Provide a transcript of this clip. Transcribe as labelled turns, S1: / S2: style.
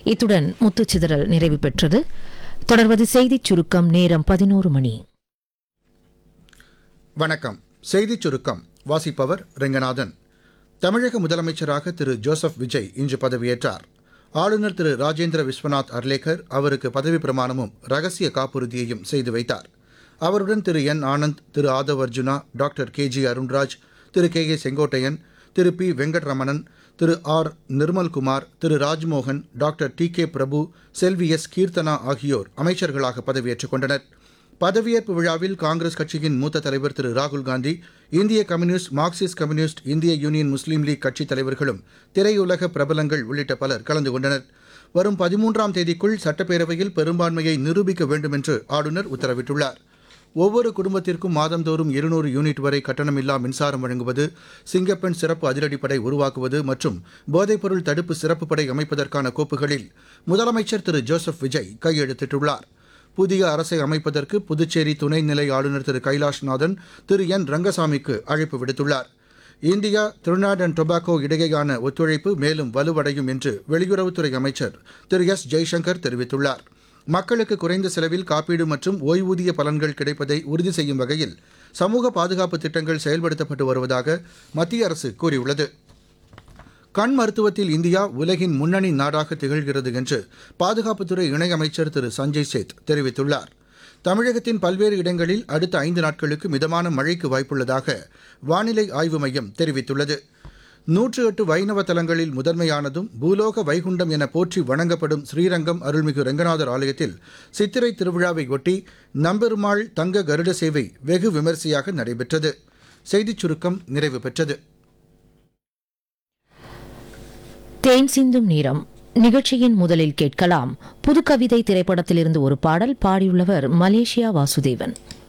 S1: இத்துடன் முத்துச்சிதறல் நிறைவு பெற்றது தொடர்வது செய்திச் சுருக்கம் நேரம் பதினோரு மணி
S2: வணக்கம் செய்திச் சுருக்கம் வாசிப்பவர் ரெங்கநாதன் தமிழக முதலமைச்சராக திரு ஜோசப் விஜய் இன்று பதவியேற்றார் ஆளுநர் திரு ராஜேந்திர விஸ்வநாத் அர்லேக்கர் அவருக்கு பதவி பிரமாணமும் ரகசிய காப்புறுதியையும் செய்து வைத்தார் அவருடன் திரு என் ஆனந்த் திரு Aadhav Arjuna doctor K G Arunraj திரு கே ஏ செங்கோட்டையன் திரு பி வெங்கட்ரமணன் திரு ஆர் நிர்மல்குமார் திரு Rajmohan doctor T K Prabhu செல்வி எஸ் கீர்த்தனா ஆகியோர் அமைச்சர்களாக பதவியேற்றுக் கொண்டனர் பதவியேற்பு விழாவில் காங்கிரஸ் கட்சியின் மூத்த தலைவர் திரு ராகுல் காந்தி இந்திய கம்யூனிஸ்ட் மார்க்சிஸ்ட் கம்யூனிஸ்ட் இந்திய யூனியன் முஸ்லீம் லீக் கட்சித் தலைவர்களும் திரையுலக பிரபலங்கள் உள்ளிட்ட பலர் கலந்து கொண்டனர் வரும் பதிமூன்றாம் தேதிக்குள் சட்டப்பேரவையில் பெரும்பான்மையை நிரூபிக்க வேண்டும் என்று ஆளுநர் உத்தரவிட்டுள்ளார் ஒவ்வொரு குடும்பத்திற்கும் மாதந்தோறும் இருநூறு யூனிட் வரை கட்டணமில்லா மின்சாரம் வழங்குவது சிங்கப்பெண் சிறப்பு அதிரடிப்படை உருவாக்குவது மற்றும் போதைப்பொருள் தடுப்பு சிறப்பு படை அமைப்பதற்கான கோப்புகளில் முதலமைச்சர் திரு ஜோசப் விஜய் கையெழுத்திட்டுள்ளார் புதிய அரசை அமைப்பதற்கு புதுச்சேரி துணைநிலை ஆளுநர் திரு கைலாஷ்நாதன் திரு என் ரங்கசாமிக்கு அழைப்பு விடுத்துள்ளார் இந்தியா திருநாட் அண்ட் டொபாக்கோ இடையேயான ஒத்துழைப்பு மேலும் வலுவடையும் என்று வெளியுறவுத்துறை அமைச்சர் திரு எஸ் ஜெய்சங்கர் தெரிவித்துள்ளார் மக்களுக்கு குறைந்த செலவில் காப்பீடு மற்றும் ஓய்வூதிய பலன்கள் கிடைப்பதை உறுதி செய்யும் வகையில் சமூக பாதுகாப்பு திட்டங்கள் செயல்படுத்தப்பட்டு வருவதாக மத்திய அரசு கூறியுள்ளது கண் மருத்துவத்தில் இந்தியா உலகின் முன்னணி நாடாக திகழ்கிறது என்று பாதுகாப்புத்துறை இணையமைச்சர் திரு சஞ்சய் சேத் தெரிவித்துள்ளார் தமிழகத்தின் பல்வேறு இடங்களில் அடுத்த ஐந்து நாட்களுக்கு மிதமான மழைக்கு வாய்ப்புள்ளதாக வானிலை ஆய்வு மையம் தெரிவித்துள்ளது நூற்று எட்டு வைணவ தலங்களில் முதன்மையானதும் பூலோக வைகுண்டம் என போற்றி வணங்கப்படும் ஸ்ரீரங்கம் அருள்மிகு ரெங்கநாதர் ஆலயத்தில் சித்திரை திருவிழாவை ஒட்டி நம்பெருமாள் தங்க கருட சேவை வெகு விமரிசையாக நடைபெற்றது செய்திச் சுருக்கம் நிறைவு பெற்றது
S1: தேன் சிந்தும் நேரம் நிகழ்ச்சியின் முதலில் கேட்கலாம் புதுக்கவிதை திரைப்படத்திலிருந்து ஒரு பாடல் பாடியுள்ளவர் மலேசியா வாசுதேவன்